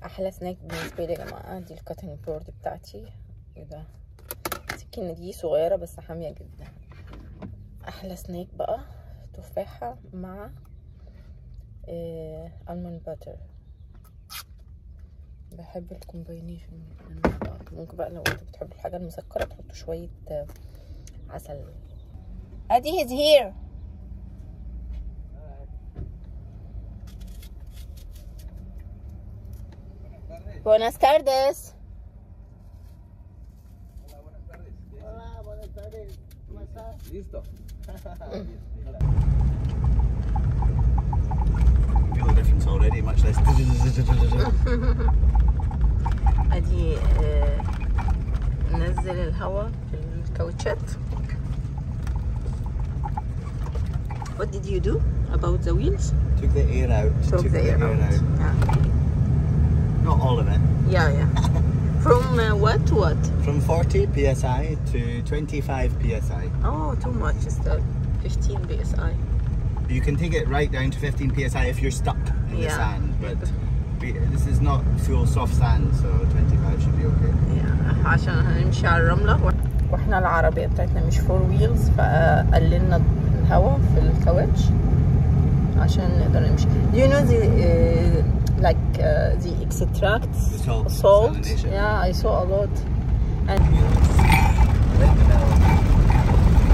احلى سناك بالنسبه لي يا جماعه دي الكاتنج بورد بتاعتي ايه ده السكينه دي صغيره بس حاميه جدا احلى سناك بقى تفاحه مع المون باتر بحب الكومباينيشن مع بعض ممكن بقى لو انتوا بتحبوا الحاجه المسكره تحطوا شويه آه، عسل ادي هيز هير Buenas tardes. Hola, buenas tardes. ¿Cómo estás? Listo. Feel the difference already, much less. ادي آه، نزل الهواء في الكاوتشات What did you do about the wheels? Took the air out. Took the air out. Yeah, Not all of it. yeah. yeah. From uh, what to what? From 40 psi to 25 psi. Oh, too much. It's the 15 psi. You can take it right down to 15 psi if you're stuck in the Yeah. sand, but we, this is not full soft sand, so 25 should be okay. Yeah, عشان هنمشي على الرملة واحنا العربية بتاعتنا مش فور ويلز فقللنا الهواء في الكاوتش عشان نقدر نمشي. Do you know the uh, like uh, the extracts The salt. salt? salination. Yeah, I saw a lot. And Right in the middle.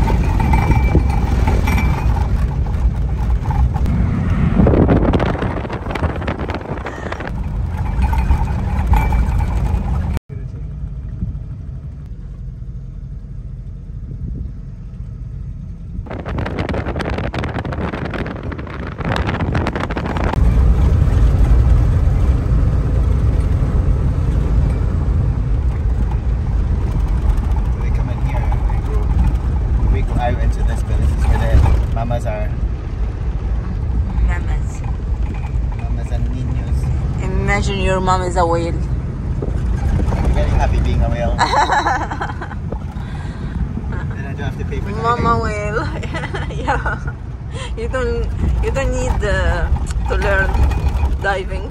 So they come in here and they go, we go out into this bit. This is where the mamas are. mamas. Mamas and niños. Imagine your mom is a whale. I'm very happy being a whale. then I don't have to pay for Mama diving. whale. yeah. You don't you don't need uh, to learn diving.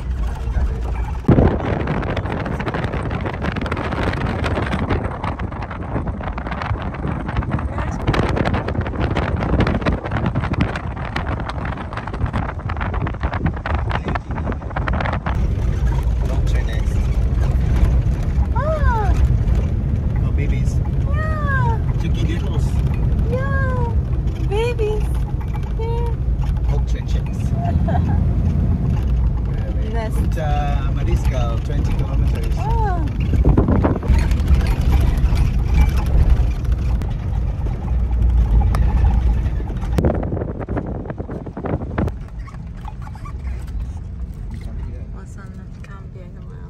Vulture nest. Ah, Oh, babies. yeah, Chicky doodles. yeah, babies. Yeah. Vulture chicks. Nest. Punta Mariscal, 20 kilometers. Ah. وصلنا الكامب يا جماعة.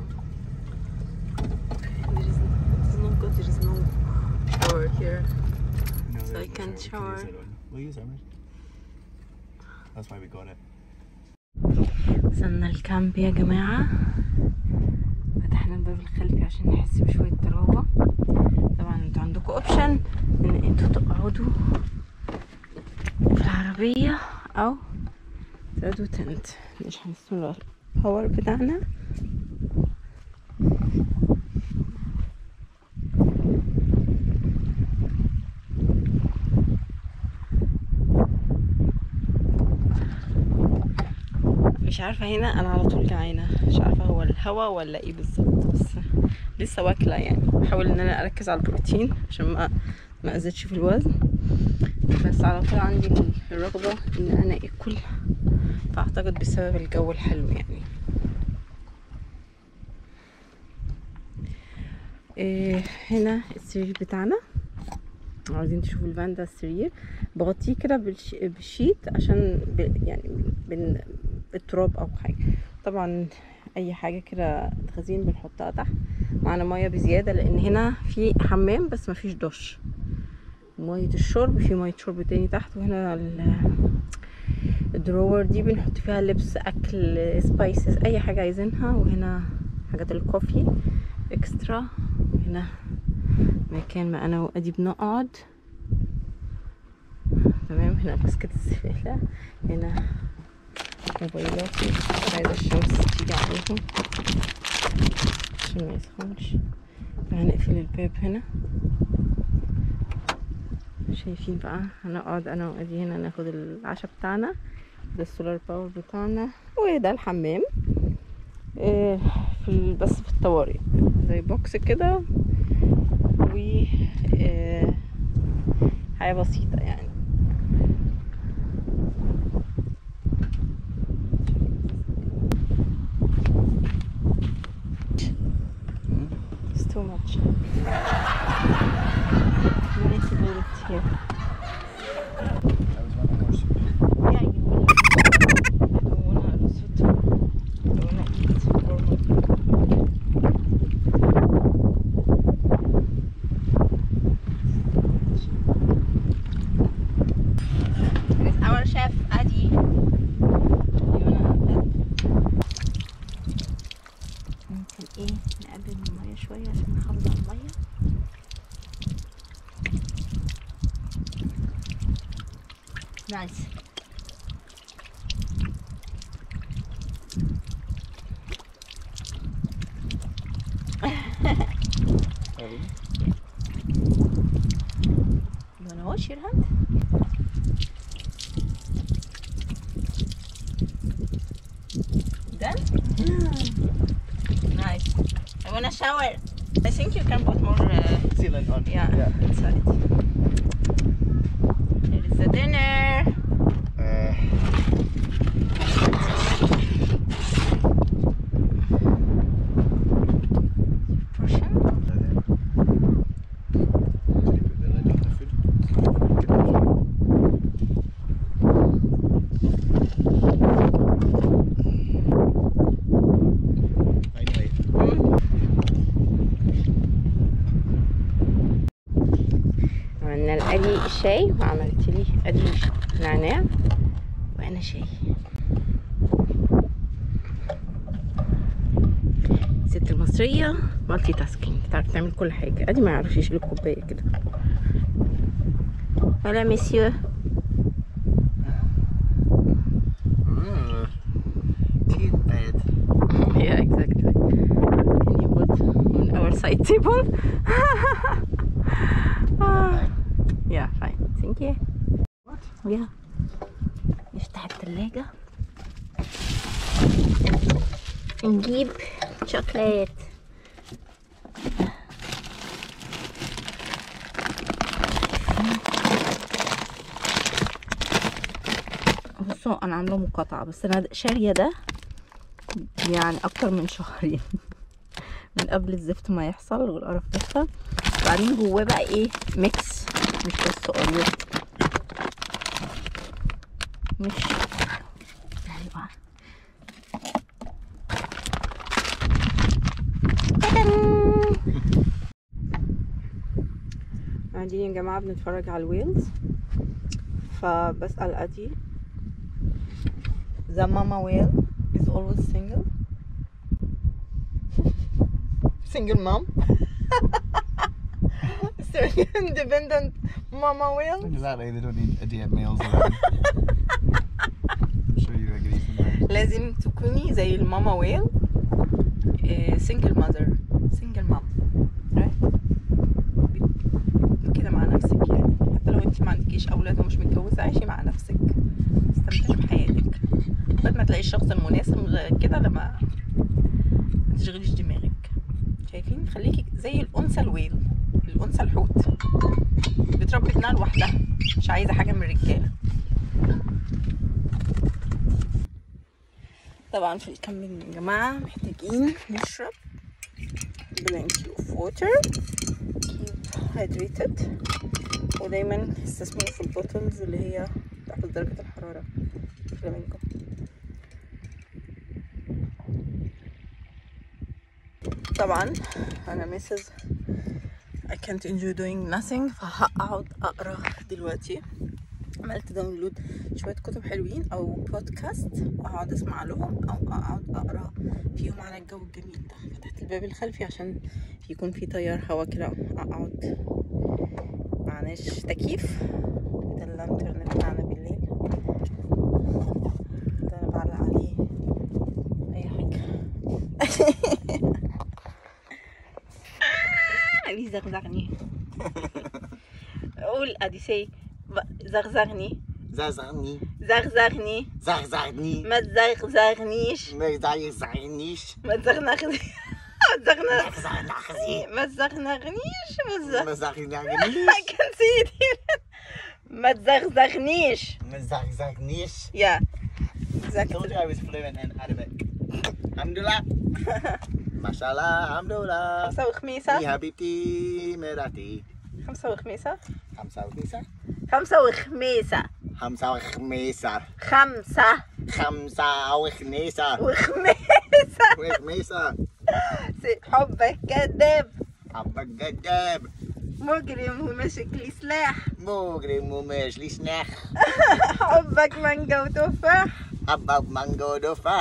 There is, it's not good, there is no shower here. No, So there's I no can We shower. use that one. We'll use ours. That's why we got it. وصلنا الكامب يا جماعة فتحنا الباب الخلفي عشان نحس بشوية طراوة طبعا انتوا عندكم اوبشن ان انتوا تقعدوا في العربية او تقعدوا تنت مش هنستنى الباور بتاعنا مش عارفة هنا أنا على طول جعانة مش عارفة هو الهوا ولا ايه بالظبط بس لسه واكلة يعني بحاول ان انا اركز على البروتين عشان ما ما ازيدش في الوزن بس على طول عندي الرغبة ان انا اكل فاعتقد بسبب الجو الحلو يعني إيه هنا السرير بتاعنا عايزين تشوفوا الفان ده السرير بغطيه كده بالش... بالشيت عشان ب... يعني بن... بالتراب او حاجه طبعا اي حاجه كده تخزين بنحطها تحت معانا ميه بزياده لان هنا في حمام بس مفيش دش ميه الشرب في ميه شرب تاني تحت وهنا ال... الدرور دي بنحط فيها لبس اكل سبايسز اي حاجه عايزينها وهنا حاجات الكوفي اكسترا هنا مكان ما انا وادي بنقعد تمام هنا بسكت الزبالة هنا موبايلاتي مش عايزة الشمس تيجي عليا عليهم عشان ما يسخنش هنقفل الباب هنا شايفين بقى هنقعد انا وادي هنا ناخد العشاء بتاعنا ده السولار باور بتاعنا وده الحمام إيه في ال- بس في الطوارئ زي بوكس كده و إيه حاجة بسيطة يعني It's too much. We need to do it here. I was wanting more soup. Yeah, you will. I don't wanna lose it. I wanna eat normal. It's our chef Adi. You wanna help? ممكن ايه نقلل المية شوية عشان نحافظ على المية نايس Sorry. You wanna wash your hand? Done? nice. I wanna shower. I think you can put more, uh, Sealant on. yeah, Yeah. inside. Here is the dinner. Uh, Portion. Put the lid on the food. Anyway, عملنا لأدي الشاي وعملت لي أدي نعناع وأنا شاي الست المصرية مالتي تاسكينج تعرف تعمل كل حاجة أدي ما يعرفش يشيل الكوباية كده ولا مسيو mm, tea bed. yeah exactly can you put on our side table Ah. yeah fine thank you What? yeah نفتح التلاجة نجيب شوكولات بصوا انا عامله مقاطعه بس انا شاريه ده يعني اكتر من شهرين من قبل الزفت ما يحصل والقرف ده وبعدين جواه بقى ايه ميكس مش بس اوريو مش ايوه تدن. قاعدين يا جماعة بنتفرج على الويلز فبسأل أدي The mama whale is always single Single mom So independent mama whale Exactly, they don't need idiot males around. I'm sure you agree sometimes. لازم تكوني زي الماما ويل سنجل ماذر سنجل مام كده مع نفسك يعني حتى لو انت ما عندكيش اولاد ومش متجوزه عيشي مع نفسك استمتعي بحياتك لغايه ما تلاقي الشخص المناسب غ- كده لما ما تشغليش دماغك شايفين خليكي زي الانثى الويل الانثى الحوت بتربي ابنها لوحدها مش عايزه حاجه من الرجاله طبعا في الكامبينج يا جماعة محتاجين نشرب plenty of water keep hydrated ودايما استثمروا في البوتلز اللي هي تحفظ درجة الحرارة فلامينكو طبعا أنا مسز I can't enjoy doing nothing فهقعد أقرأ دلوقتي عملت داونلود شوية كتب حلوين أو بودكاست وهقعد أسمع لهم أو أقعد أقرأ فيهم على الجو الجميل ده فتحت الباب الخلفي عشان يكون في تيار هوا كده أقعد معناش تكييف ده اللانترن بتاعنا بالليل ده أنا بعلق عليه أي حاجة علي زغزغني قول ادي سي زغزغني زغزغني زغزغني زغزغني ما تزغزغنيش ما يزغزغنيش ما تزغنغنيش ما تزغنغ زغزغني ما تزغنغنيش ما تزغ ما زغزغنيش I can see it here. ما تزغزغنيش ما زغزغنيش يا I told you I was fluent in Arabic. Alhamdulillah. Mashallah, alhamdulillah. خمسة وخميسة يا حبيبتي مراتي خمسة وخميسة خمسة وخميسة خمسة وخميسة خمسة وخميسة خمسة خمسة وخميسة وخميسة وخميسة حبك كذاب حبك كذاب مجرم وماسك لي سلاح مجرم ومش لي سناخ حبك مانجا وتفاح حبك مانجو تفاح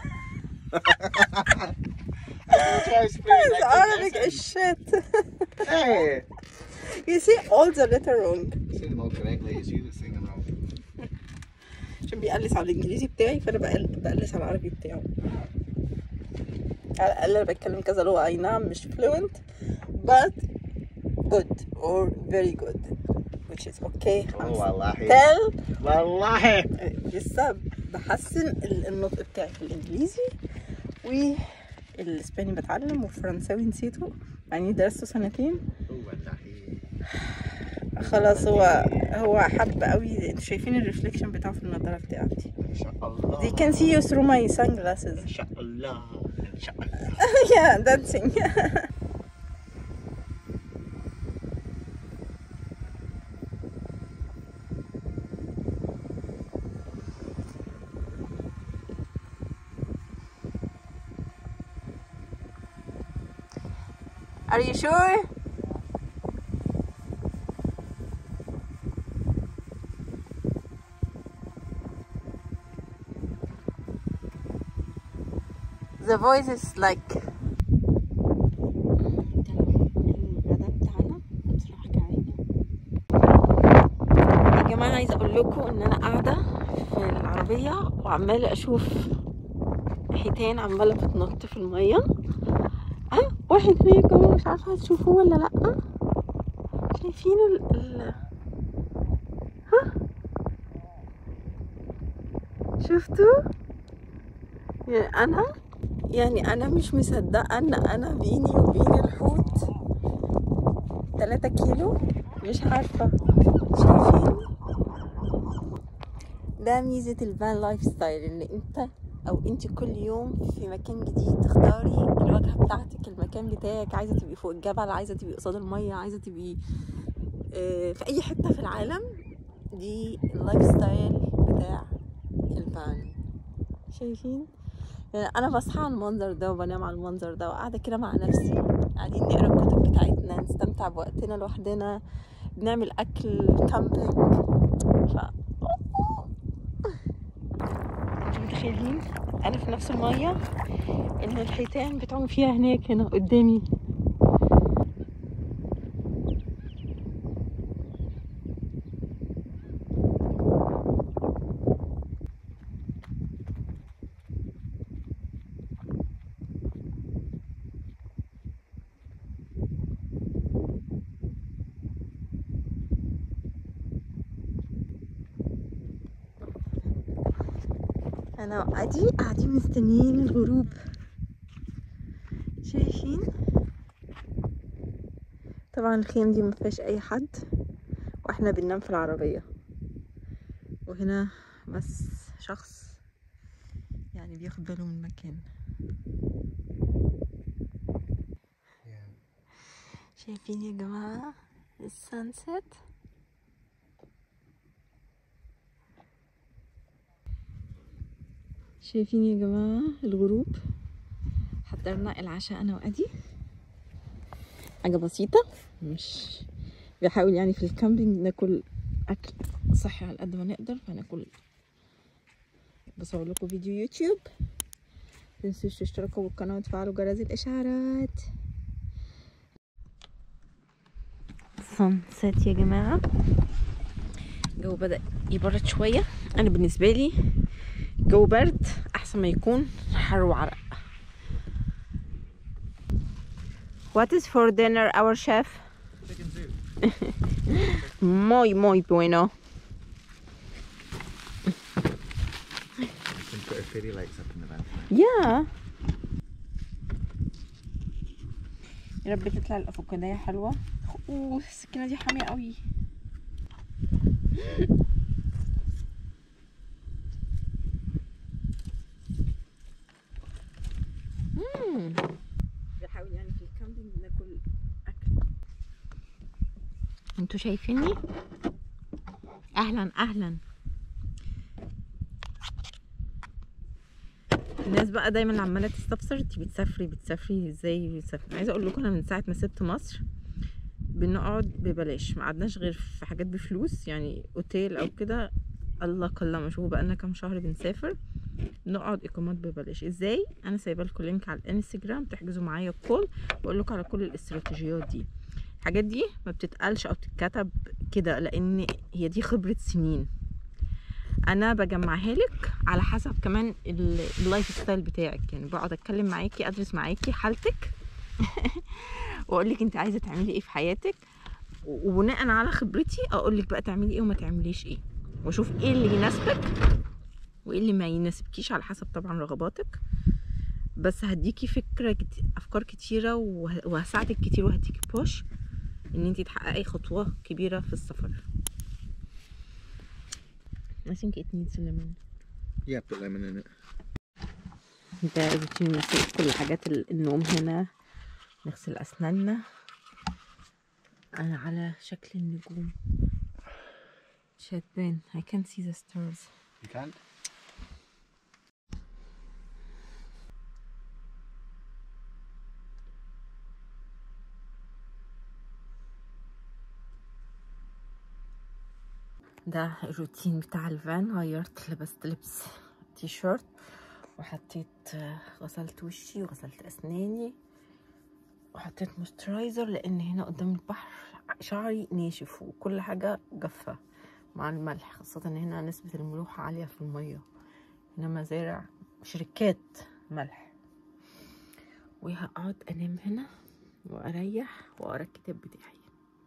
I was fluent, It's I did Arabic listen. as shit. Hey! You see all the letter wrong. Say them all correctly, it's you that's saying them wrong. عشان بيقلس على الانجليزي بتاعي فانا بقل- بقلس على العربي بتاعه على الاقل انا بتكلم كذا لغه اي نعم مش fluent but good or very good which is okay Oh, I'm والله. still والله. لسه بحسن ال- النطق بتاعي في الانجليزي والاسباني بتعلم والفرنساوي نسيته يعني درسته سنتين Oh, والله. خلاص هو هو حب قوي انتوا شايفين الريفليكشن بتاعه في النضاره بتاعتي إن شاء الله. They can see you through my sunglasses. إن شاء الله. إن شاء الله. yeah, dancing. Are you sure? The voice is like الغدا بتاعنا بصراحة جعانة يا جماعة عايزة أقول لكم إن أنا قاعدة في العربية وعمالة أشوف حيتان عمالة بتنط في المية ها واحد هناك أهو مش عارفة هتشوفوه ولا لأ شايفين ال ال ها شفتوا يعني أنا يعني انا مش مصدقه ان انا بيني وبين الحوت 3 كيلو مش عارفه شايفين ده ميزه الفان لايف ستايل ان انت او انت كل يوم في مكان جديد تختاري الواجهه بتاعتك المكان بتاعك عايزه تبقي فوق الجبل عايزه تبقي قصاد الميه عايزه تبقي آه، في اي حته في العالم دي اللايف ستايل بتاع الفان شايفين يعني انا بصحى على المنظر ده وبنام على المنظر ده وقاعده كده مع نفسي قاعدين نقرا الكتب بتاعتنا نستمتع بوقتنا لوحدنا بنعمل اكل كامبينج ف انتوا متخيلين انا في نفس الميه اللي الحيتان بتعوم فيها هناك هنا قدامي انا وادي قاعدين مستنيين الغروب شايفين طبعا الخيم دي مفيهاش اي حد واحنا بننام في العربية وهنا بس شخص يعني بياخد باله من المكان شايفين يا جماعة السانسيت شايفين يا جماعة الغروب حضرنا العشاء أنا وأدي حاجة بسيطة مش بحاول يعني في الكامبينج ناكل أكل صحي على قد ما نقدر فناكل بصور لكم فيديو يوتيوب متنسوش تشتركوا بالقناة وتفعلوا جرس الإشعارات سانسيت يا جماعة الجو بدأ يبرد شوية أنا بالنسبة لي جو برد احسن ما يكون حر وعرق What is for dinner, our chef? Chicken soup. Muy, muy bueno. You can put her fairy lights up in the van. Yeah. يا رب تطلع الافوكادية حلوة اوه السكينة دي حامية قوي مم. بحاول يعني في الكامبينج ناكل اكل انتوا شايفيني اهلا اهلا الناس بقى دايما عماله تستفسر انت بتسافري بتسافري ازاي بتسافري عايزه اقول لكم انا من ساعه ما سبت مصر بنقعد ببلاش ما قعدناش غير في حاجات بفلوس يعني اوتيل او كده الله كلمه شوفوا بقالنا كام شهر بنسافر نقعد اقامات ببلاش ازاي انا سايبه لكم لينك على الانستجرام تحجزوا معايا الكول واقول لكم على كل الاستراتيجيات دي الحاجات دي ما بتتقالش او تتكتب كده لان هي دي خبره سنين انا بجمعها لك على حسب كمان ال- اللايف ستايل بتاعك يعني بقعد اتكلم معاكي ادرس معاكي حالتك واقول لك انت عايزه تعملي ايه في حياتك و- وبناء على خبرتي اقول لك بقى تعملي ايه وما تعمليش ايه واشوف ايه اللي يناسبك وايه اللي ما يناسبكيش على حسب طبعا رغباتك بس هديكي فكره كت... افكار كتيره وه... وهساعدك كتير وهديكي بوش ان انت تحققي خطوه كبيره في السفر I think it needs lemon Yeah, put lemon in it. ده روتين مساء كل حاجات ال- النوم هنا نغسل أسناننا أنا على شكل النجوم مش هتبان I can see the stars You can't? ده الروتين بتاع الفان غيرت لبست لبس تي شيرت وحطيت آه، غسلت وشي وغسلت أسناني وحطيت موسترايزر لأن هنا قدام البحر شعري ناشف وكل حاجة جافة مع الملح خاصة إن هنا نسبة الملوحة عالية في المية هنا مزارع شركات ملح وهقعد أنام هنا وأريح وأقرا الكتاب بتاعي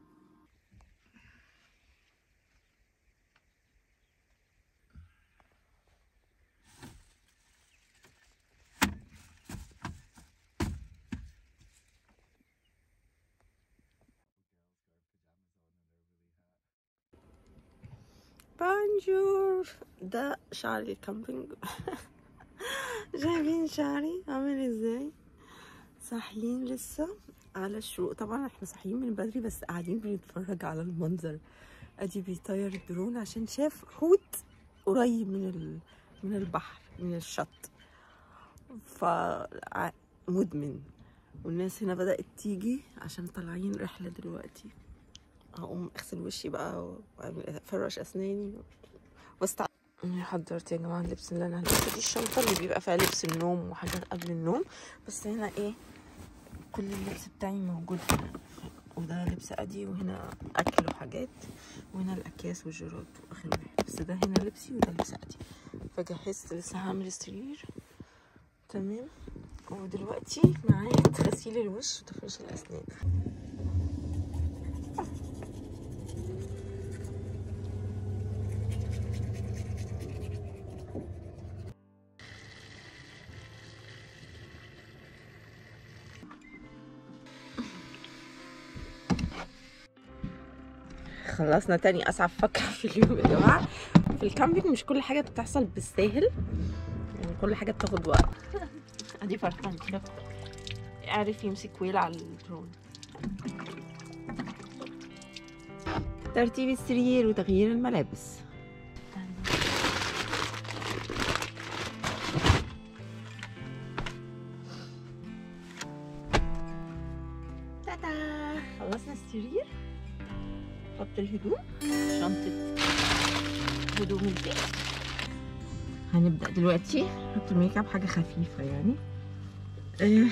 بونجور ده شعر الكامبينج شايفين شعري عامل ازاي صاحيين لسه على الشروق طبعا احنا صاحيين من بدري بس قاعدين بنتفرج على المنظر ادي بيطير الدرون عشان شاف حوت قريب من ال... من البحر من الشط ف ع- مدمن والناس هنا بدأت تيجي عشان طالعين رحلة دلوقتي هقوم اغسل وشي بقى وافرش اسناني واستع أنا حضرت يا جماعه اللبس اللي انا هلبسه دي الشنطه اللي بيبقى فيها لبس النوم وحاجات قبل النوم بس هنا ايه كل اللبس بتاعي موجود هنا وده لبس ادي وهنا اكل وحاجات وهنا الاكياس والجرات واخر واحد بس ده هنا لبسي وده لبس ادي فجهزت لسه هعمل السرير تمام ودلوقتي معايا غسيل الوش وتفريش الاسنان خلصنا تاني اصعب فقره في اليوم يا جماعه في الكامبينج مش كل حاجه بتحصل بالساهل يعني كل حاجه بتاخد وقت ادي فرحان كده عارف يمسك ويل على الدرون ترتيب السرير وتغيير الملابس تاتا خلصنا السرير حط الهدوم شنطة هدوم البيت هنبدأ دلوقتي نحط الميك اب حاجة خفيفة يعني إيه.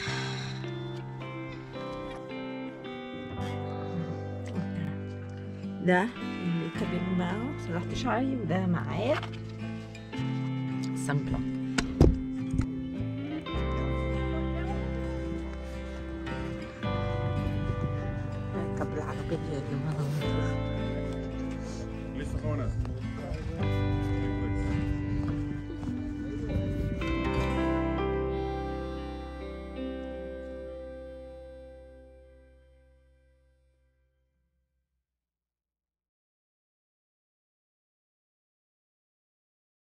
ده الميك اب اللي معاه سرحت شعري وده معاه سان بلوك فيديو يا جماعة لسه خونة